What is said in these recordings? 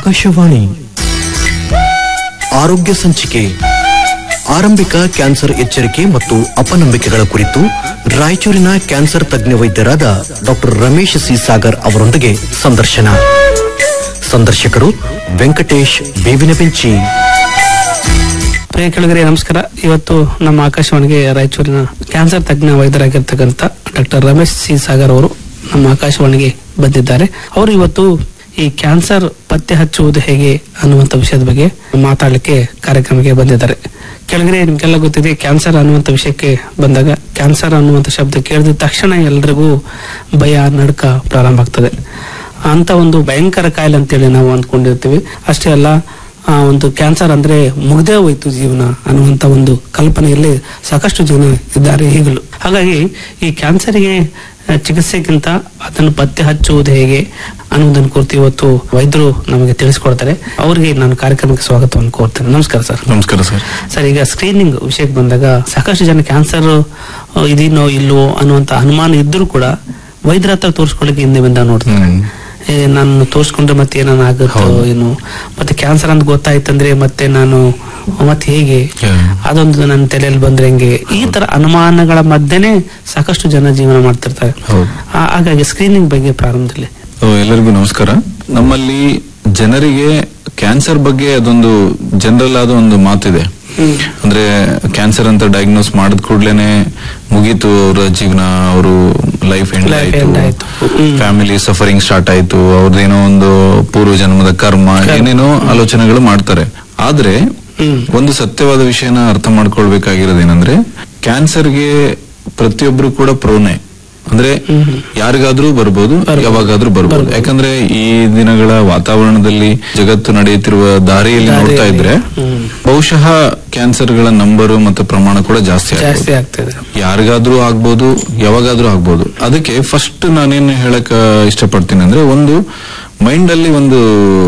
ಆಕಾಶವಾಣಿ ಆರೋಗ್ಯ ಸಂಚಿಕೆ ಆರಂಭಿಕ ಕ್ಯಾನ್ಸರ್ ಎಚ್ಚರಿಕೆ ಮತ್ತು ಅಪನಂಬಿಕೆಗಳ ಕುರಿತು ರಾಯಚೂರಿನ ಕ್ಯಾನ್ಸರ್ ತಜ್ಞ ವೈದ್ಯರಾದ ಡಾಕ್ಟರ್ ರಮೇಶ್ ಸಿ ಸಾಗರ್ ಅವರೊಂದಿಗೆ ಸಂದರ್ಶನ ಸಂದರ್ಶಕರು ವೆಂಕಟೇಶ್ ಬೇವಿನ ಬೆಂಚಿ ಪ್ರಿಯ ಕೆಳಗರೆ ನಮಸ್ಕಾರ ಇವತ್ತು ನಮ್ಮ ಆಕಾಶವಾಣಿಗೆ ರಾಯಚೂರಿನ ಕ್ಯಾನ್ಸರ್ ತಜ್ಞ ವೈದ್ಯರಾಗಿರ್ತಕ್ಕಂಥ ಡಾಕ್ಟರ್ ರಮೇಶ್ ಸಿ ಸಾಗರ್ ಅವರು ನಮ್ಮ ಆಕಾಶವಾಣಿಗೆ ಬಂದಿದ್ದಾರೆ ಅವರು ಇವತ್ತು ಈ ಕ್ಯಾನ್ಸರ್ ಪತ್ತೆ ಹಚ್ಚುವುದು ಹೇಗೆ ಅನ್ನುವಂಥ ವಿಷಯದ ಬಗ್ಗೆ ಮಾತಾಡಲಿಕ್ಕೆ ಕಾರ್ಯಕ್ರಮಕ್ಕೆ ಬಂದಿದ್ದಾರೆ ಕೆಳಗರೆ ನಿಮ್ಗೆಲ್ಲ ಗೊತ್ತಿದೆ ಕ್ಯಾನ್ಸರ್ ಅನ್ನುವಂಥ ವಿಷಯಕ್ಕೆ ಬಂದಾಗ ಕ್ಯಾನ್ಸರ್ ಅನ್ನುವಂಥ ಶಬ್ದ ಕೇಳಿದ ತಕ್ಷಣ ಎಲ್ರಿಗೂ ಭಯ ನಡುಕ ಪ್ರಾರಂಭ ಆಗ್ತದೆ ಅಂತ ಒಂದು ಭಯಂಕರ ಕಾಯಿಲೆ ಅಂತೇಳಿ ನಾವು ಅಂದ್ಕೊಂಡಿರ್ತೀವಿ ಅಷ್ಟೇ ಅಲ್ಲ ಆ ಒಂದು ಕ್ಯಾನ್ಸರ್ ಅಂದ್ರೆ ಮುಗ್ದೇ ಹೋಯ್ತು ಜೀವನ ಅನ್ನುವಂತ ಒಂದು ಕಲ್ಪನೆಯಲ್ಲಿ ಸಾಕಷ್ಟು ಜನ ಇದ್ದಾರೆ ಈಗಲೂ ಹಾಗಾಗಿ ಈ ಕ್ಯಾನ್ಸರ್ಗೆ ಆ, ಚಿಕಿತ್ಸೆಗಿಂತ ಅದನ್ನು ಪತ್ತೆ ಹಚ್ಚುವುದು ಹೇಗೆ ಅನ್ನೋದನ್ನು ಕುರಿತು ಇವತ್ತು ವೈದ್ಯರು ನಮಗೆ ತಿಳಿಸ್ಕೊಡ್ತಾರೆ ಅವರಿಗೆ ನಾನು ಕಾರ್ಯಕ್ರಮಕ್ಕೆ ಸ್ವಾಗತವನ್ನು ಕೋರ್ತೇನೆ ನಮಸ್ಕಾರ ಸರ್ ನಮಸ್ಕಾರ ಸರ್ ಸರ್ ಈಗ ಸ್ಕ್ರೀನಿಂಗ್ ವಿಷಯಕ್ಕೆ ಬಂದಾಗ ಸಾಕಷ್ಟು ಜನ ಕ್ಯಾನ್ಸರ್ ಇದೀನೋ ಇಲ್ವೋ ಅನ್ನುವಂತ ಅನುಮಾನ ಇದ್ರೂ ಕೂಡ ವೈದ್ಯರ ಹತ್ರ ತೋರಿಸ್ಕೊಳ್ಳಿಕ್ಕೆ ಹಿಂದೆ ಬಂದ ನೋಡ್ತಾರೆ ಹ್ಮ್. ಏ, ನಾನು ತೋರಿಸ್ಕೊಂಡ್ರೆ ಮತ್ತೆ ಏನಾನ ಆಗುತ್ತೋ ಏನು ಮತ್ತೆ ಕ್ಯಾನ್ಸರ್ ಅಂತ ಗೊತ್ತಾಯ್ತಂದ್ರೆ ಮತ್ತೆ ನಾನು ಮತ್ತೆ ಹೇಗೆ ಹ್ಮ್. ಅದೊಂದು ನನ್ನ ತಲೆಯಲ್ಲಿ ಬಂದ್ರೆ ಹೆಂಗೆ ಈ ತರ ಅನುಮಾನಗಳ ಮಧ್ಯೆನೆ ಸಾಕಷ್ಟು ಜನ ಜೀವನ ಮಾಡ್ತಿರ್ತಾರೆ ಹೌದು. ಆ- ಹಾಗಾಗಿ ಸ್ಕ್ರೀನಿಂಗ್ ಬಗ್ಗೆ ಪ್ರಾರಂಭದಲ್ಲಿ ಓ, ಎಲ್ಲರಿಗೂ ನಮಸ್ಕಾರ ನಮ್ಮಲ್ಲಿ ಜನರಿಗೆ ಕ್ಯಾನ್ಸರ್ ಬಗ್ಗೆ ಅದೊಂದು ಜನರಲ್ ಆದ ಒಂದು ಮಾತಿದೆ ಅಂದ್ರೆ ಕ್ಯಾನ್ಸರ್ ಅಂತ ಡಯಾಗ್ನೋಸ್ ಮಾಡಿದ ಕೂಡ್ಲೇನೆ ಮುಗೀತು ಅವರ ಜೀವನ ಅವರು ಲೈಫ್ ಎಂಡ್ Life ಆಯ್ತು end ಆಯ್ತು. ಹ್ಮ್. ಫ್ಯಾಮಿಲಿ ಸಫರಿಂಗ್ ಸ್ಟಾರ್ಟ್ ಆಯ್ತು ಅವ್ರದ್ದೇನೋ ಒಂದು ಪೂರ್ವ ಜನ್ಮದ ಕರ್ಮ ಏನೇನೋ ಆಲೋಚನೆಗಳು ಮಾಡ್ತಾರೆ ಆದ್ರೆ ಹ್ಮ್. ಒಂದು ಸತ್ಯವಾದ ವಿಷಯನ ಅರ್ಥ ಮಾಡ್ಕೊಳ್ಬೇಕಾಗಿರೋದೇನಂದ್ರೆ ಕ್ಯಾನ್ಸರ್ಗೆ ಪ್ರತಿಯೊಬ್ರು ಕೂಡ ಪ್ರೋನೆ ಅಂದ್ರೆ ಯಾರಿಗಾದ್ರೂ ಬರ್ಬೋದು ಯಾವಾಗಾದ್ರೂ ಬರ್ಬೋದು ಯಾಕಂದ್ರೆ ಈ ದಿನಗಳ ವಾತಾವರಣದಲ್ಲಿ ಜಗತ್ತು ನಡೆಯುತ್ತಿರುವ ದಾರಿಯಲ್ಲಿ ನೋಡ್ತಾ ಇದ್ರೆ ಹ್ಮ್. ಬಹುಶಃ ಕ್ಯಾನ್ಸರ್ಗಳ ನಂಬರು ಮತ್ತು ಪ್ರಮಾಣ ಕೂಡ ಜಾಸ್ತಿ ಆಗ್ಬೋದು ಜಾಸ್ತಿ ಆಗ್ತದೆ ಯಾರಿಗಾದ್ರೂ ಆಗ್ಬೋದು ಯಾವಾಗಾದ್ರೂ ಆಗ್ಬೋದು ಅದಕ್ಕೆ ಫಸ್ಟ್ ನಾನೇನು ಹೇಳಕ್ ಇಷ್ಟಪಡ್ತೀನಿ ಅಂದ್ರೆ ಒಂದು ಮೈಂಡ್ ಅಲ್ಲಿ ಒಂದು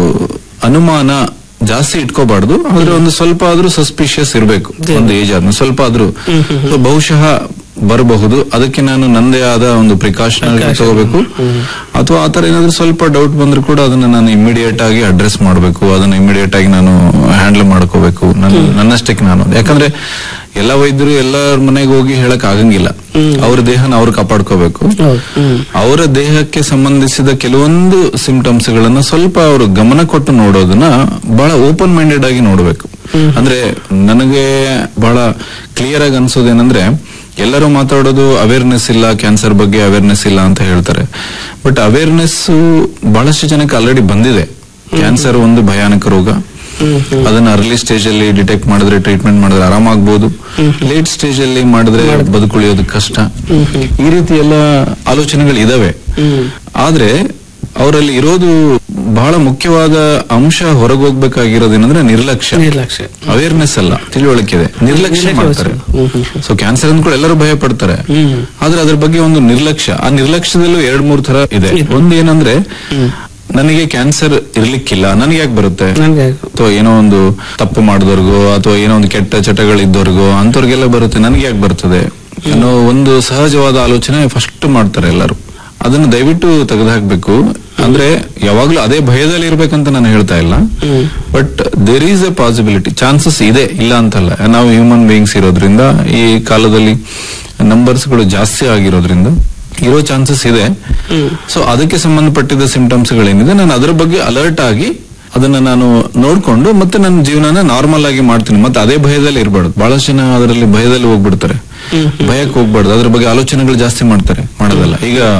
ಅನುಮಾನ ಜಾಸ್ತಿ ಇಟ್ಕೋಬಾರ್ದು ಆದ್ರೆ ಒಂದು ಸ್ವಲ್ಪ ಆದ್ರೂ ಸಸ್ಪಿಷಿಯಸ್ ಇರಬೇಕು ಒಂದು ಏಜ್ ಆದ್ಮೇಲೆ ಸ್ವಲ್ಪ ಆದ್ರೂ So, ಬಹುಶಃ ಬರಬಹುದು ಅದಕ್ಕೆ ನಾನು ನಂದೇ ಆದ ಒಂದು ಪ್ರಿಕಾಷನ್ ತಗೋಬೇಕು ಅಥವಾ ಆತರ ಏನಾದ್ರೂ ಸ್ವಲ್ಪ ಡೌಟ್ ಬಂದ್ರು ಕೂಡ ಅದನ್ನ ನಾನು ಇಮಿಡಿಯೇಟ್ ಆಗಿ ಅಡ್ರೆಸ್ ಮಾಡಬೇಕು ಅದನ್ನ ಇಮಿಡಿಯೇಟ್ ಆಗಿ ನಾನು ಹ್ಯಾಂಡಲ್ ಮಾಡ್ಕೋಬೇಕು ನನ್ನ ನನ್ನಷ್ಟಕ್ಕೆ ನಾನು ಯಾಕಂದ್ರೆ ಎಲ್ಲ ವೈದ್ಯರು ಎಲ್ಲರ ಮನೆಗೆ ಹೋಗಿ ಹೇಳಕ್ ಆಗಂಗಿಲ್ಲ ಅವ್ರ ದೇಹನ ಅವ್ರು ಕಾಪಾಡ್ಕೋಬೇಕು ಹೌದು ಹ್ಮ್ ಅವರ ದೇಹಕ್ಕೆ ಸಂಬಂಧಿಸಿದ ಕೆಲವೊಂದು ಸಿಂಪ್ಟಮ್ಸ್ ಗಳನ್ನ ಸ್ವಲ್ಪ ಅವರು ಗಮನ ಕೊಟ್ಟು ನೋಡೋದನ್ನ ಬಹಳ ಓಪನ್ ಮೈಂಡೆಡ್ ಆಗಿ ನೋಡ್ಬೇಕು ಅಂದ್ರೆ ನನಗೆ ಬಹಳ ಕ್ಲಿಯರ್ ಆಗಿ ಅನ್ಸೋದೇನಂದ್ರೆ ಎಲ್ಲರೂ ಮಾತಾಡೋದು ಅವೇರ್ನೆಸ್ ಇಲ್ಲ ಕ್ಯಾನ್ಸರ್ ಬಗ್ಗೆ ಅವೇರ್ನೆಸ್ ಇಲ್ಲ ಅಂತ ಹೇಳ್ತಾರೆ ಬಟ್ ಅವೇರ್ನೆಸ್ ಬಹಳಷ್ಟು ಜನಕ್ಕೆ ಆಲ್ರೆಡಿ ಬಂದಿದೆ ಕ್ಯಾನ್ಸರ್ ಒಂದು ಭಯಾನಕ ರೋಗ ಅದನ್ನ ಅರ್ಲಿ ಸ್ಟೇಜ್ ಅಲ್ಲಿ ಡಿಟೆಕ್ಟ್ ಮಾಡಿದ್ರೆ ಟ್ರೀಟ್ಮೆಂಟ್ ಮಾಡಿದ್ರೆ ಆರಾಮಾಗ್ಬೋದು ಲೇಟ್ ಸ್ಟೇಜ್ ಅಲ್ಲಿ ಮಾಡಿದ್ರೆ ಬದುಕುಳಿಯೋದು ಕಷ್ಟ ಈ ರೀತಿ ಎಲ್ಲ ಆಲೋಚನೆಗಳು ಇದಾವೆ ಆದ್ರೆ ಅವರಲ್ಲಿ ಇರೋದು ಬಹಳ ಮುಖ್ಯವಾದ ಅಂಶ ಹೊರಗೋಗ್ಬೇಕಾಗಿರೋದೇನಂದ್ರೆ ನಿರ್ಲಕ್ಷ್ಯ ನಿರ್ಲಕ್ಷ್ಯ ಅವೇರ್ನೆಸ್ ಅಲ್ಲ ತಿಳುವಳಿಕೆ ಇದೆ ನಿರ್ಲಕ್ಷ್ಯ ಮಾಡ್ತಾರೆ ಹ್ಮ್, ಹ್ಮ್, ಸೊ ಕ್ಯಾನ್ಸರ್ ಅಂದ್ಕೊಂಡು ಎಲ್ಲರೂ ಭಯ ಪಡ್ತಾರೆ ಹ್ಮ್. ಆದ್ರೆ ಅದ್ರ ಬಗ್ಗೆ ಒಂದು ನಿರ್ಲಕ್ಷ್ಯ ಆ ನಿರ್ಲಕ್ಷ್ಯದಲ್ಲೂ ಎರಡ್ ಮೂರ್ ತರ ಇದೆ ಒಂದು ಏನಂದ್ರೆ ನನಗೆ ಕ್ಯಾನ್ಸರ್ ಇರ್ಲಿಕ್ಕಿಲ್ಲ ನನಗೆ ಯಾಕೆ ಬರುತ್ತೆ ನನ್ಗೆ ಅಥವಾ ಏನೋ ಒಂದು ತಪ್ಪು ಮಾಡಿದವ್ರಿಗೋ ಅಥವಾ ಏನೋ ಒಂದು ಕೆಟ್ಟ ಚಟಗಳಿದ್ದವ್ರಿಗೋ ಅಂತವ್ರಿಗೆಲ್ಲ ಬರುತ್ತೆ ನನಗೆ ಯಾಕೆ ಬರ್ತದೆ ಅನ್ನೋ ಒಂದು ಸಹಜವಾದ ಆಲೋಚನೆ ಫಸ್ಟ್ ಮಾಡ್ತಾರೆ ಎಲ್ಲರೂ ಅದನ್ನ ದಯವಿಟ್ಟು ತೆಗೆದುಹಾಕ್ಬೇಕು ಅಂದ್ರೆ ಯಾವಾಗ್ಲೂ ಅದೇ ಭಯದಲ್ಲಿ ಇರ್ಬೇಕಂತ ನಾನು ಹೇಳ್ತಾ ಇಲ್ಲ but there is a possibility chances ಇದೆ ಇಲ್ಲ ಅಂತಲ್ಲ ನಾವು ಹ್ಯೂಮನ್ ಬೀಯಿಂಗ್ಸ್ ಇರೋದ್ರಿಂದ ಈ ಕಾಲದಲ್ಲಿ ನಂಬರ್ಸ್ ಗಳು ಜಾಸ್ತಿ ಆಗಿರೋದ್ರಿಂದ ಇರೋ ಚಾನ್ಸಸ್ ಇದೆ ಸೊ ಅದಕ್ಕೆ ಸಂಬಂಧಪಟ್ಟಿದ್ದ ಸಿಂಪ್ಟಮ್ಸ್ ಗಳೇನಿದೆ ನಾನು ಅದರ ಬಗ್ಗೆ ಅಲರ್ಟ್ ಆಗಿ ಅದನ್ನ ನಾನು ನೋಡ್ಕೊಂಡು ಮತ್ತೆ ನನ್ನ ಜೀವನನ ನಾರ್ಮಲ್ ಆಗಿ ಮಾಡ್ತೀನಿ ಮತ್ತೆ ಅದೇ ಭಯದಲ್ಲಿ ಇರಬಾರ್ದು ಬಹಳಷ್ಟು ಜನ ಅದರಲ್ಲಿ ಭಯದಲ್ಲಿ ಹೋಗ್ಬಿಡ್ತಾರೆ ಭಯಕ್ಕೆ ಹೋಗ್ಬಾರ್ದು ಅದ್ರ ಬಗ್ಗೆ ಆಲೋಚನೆಗಳು ಜಾಸ್ತಿ ಮಾಡ್ತಾರೆ ಮಾಡೋದಲ್ಲ ಈಗ